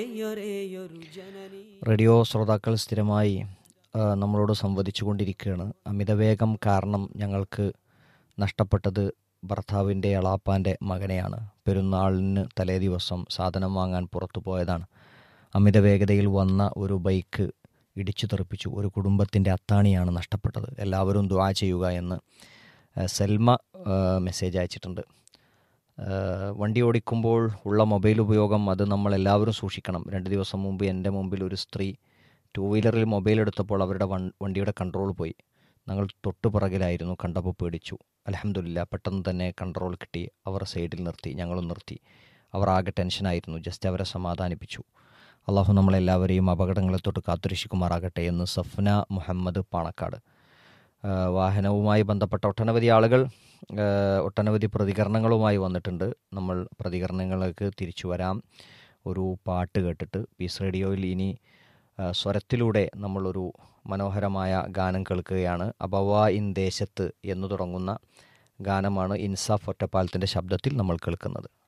radio ശ്രോതാക്കൾ സ്ഥിരമായി ആ, നമ്മളോട് സംവദിച്ചു കൊണ്ടിരിക്കുകയാണ് അമിതവേഗം കാരണം ഞങ്ങൾക്ക് നഷ്ടപ്പെട്ടത് ഭർത്താവിൻ്റെ എളാപ്പാൻ്റെ മകനെയാണ് പെരുന്നാളിന് തലേ ദിവസം സാധനം വാങ്ങാൻ പുറത്തു പോയതാണ് അമിത വേഗതയിൽ വന്ന ഒരു ബൈക്ക് ഇടിച്ചു തെറിപ്പിച്ചു ഒരു കുടുംബത്തിൻ്റെ അത്താണിയാണ് നഷ്ടപ്പെട്ടത് എല്ലാവരും ദുആ ചെയ്യുക എന്ന് ആ, സെൽമ ആ, മെസ്സേജ് അയച്ചിട്ടുണ്ട് ആ, വണ്ടി ഓടിക്കുമ്പോൾ ഉള്ള മൊബൈൽ ഉപയോഗം അത് നമ്മൾ എല്ലാവരും സൂക്ഷിക്കണം രണ്ട് ദിവസം മുമ്പ് എൻ്റെ മുമ്പിൽ ഒരു സ്ത്രീ ടൂ വീലറിൽ മൊബൈൽ എടുത്തപ്പോൾ അവരുടെ വൺ- വണ്ടിയുടെ കൺട്രോൾ പോയി ഞങ്ങൾ തൊട്ടു പിറകിലായിരുന്നു കണ്ടപ്പോൾ പേടിച്ചു അലഹമില്ല പെട്ടെന്ന് തന്നെ കൺട്രോൾ കിട്ടി അവർ സൈഡിൽ നിർത്തി ഞങ്ങളും നിർത്തി അവർ ആകെ ടെൻഷനായിരുന്നു ജസ്റ്റ് അവരെ സമാധാനിപ്പിച്ചു അള്ളാഹു നമ്മളെല്ലാവരെയും അപകടങ്ങളെ തൊട്ട് കാത്തുരക്ഷിക്കുമാറാകട്ടെ എന്ന് സഫ്ന മുഹമ്മദ് പാണക്കാട് ആ, വാഹനവുമായി ബന്ധപ്പെട്ട ഒട്ടനവധി ആളുകൾ ആ, ഒട്ടനവധി പ്രതികരണങ്ങളുമായി വന്നിട്ടുണ്ട് നമ്മൾ പ്രതികരണങ്ങൾക്ക് തിരിച്ചു വരാം ഒരു പാട്ട് കേട്ടിട്ട് പീസ് റേഡിയോയിൽ ഇനി ആ, സ്വരത്തിലൂടെ നമ്മളൊരു മനോഹരമായ ഗാനം കേൾക്കുകയാണ് അബവ ഇൻ ദേശത്ത് എന്നു തുടങ്ങുന്ന ഗാനമാണ് ഇൻസാഫ് ഒറ്റപ്പാലത്തിൻ്റെ ശബ്ദത്തിൽ നമ്മൾ കേൾക്കുന്നത്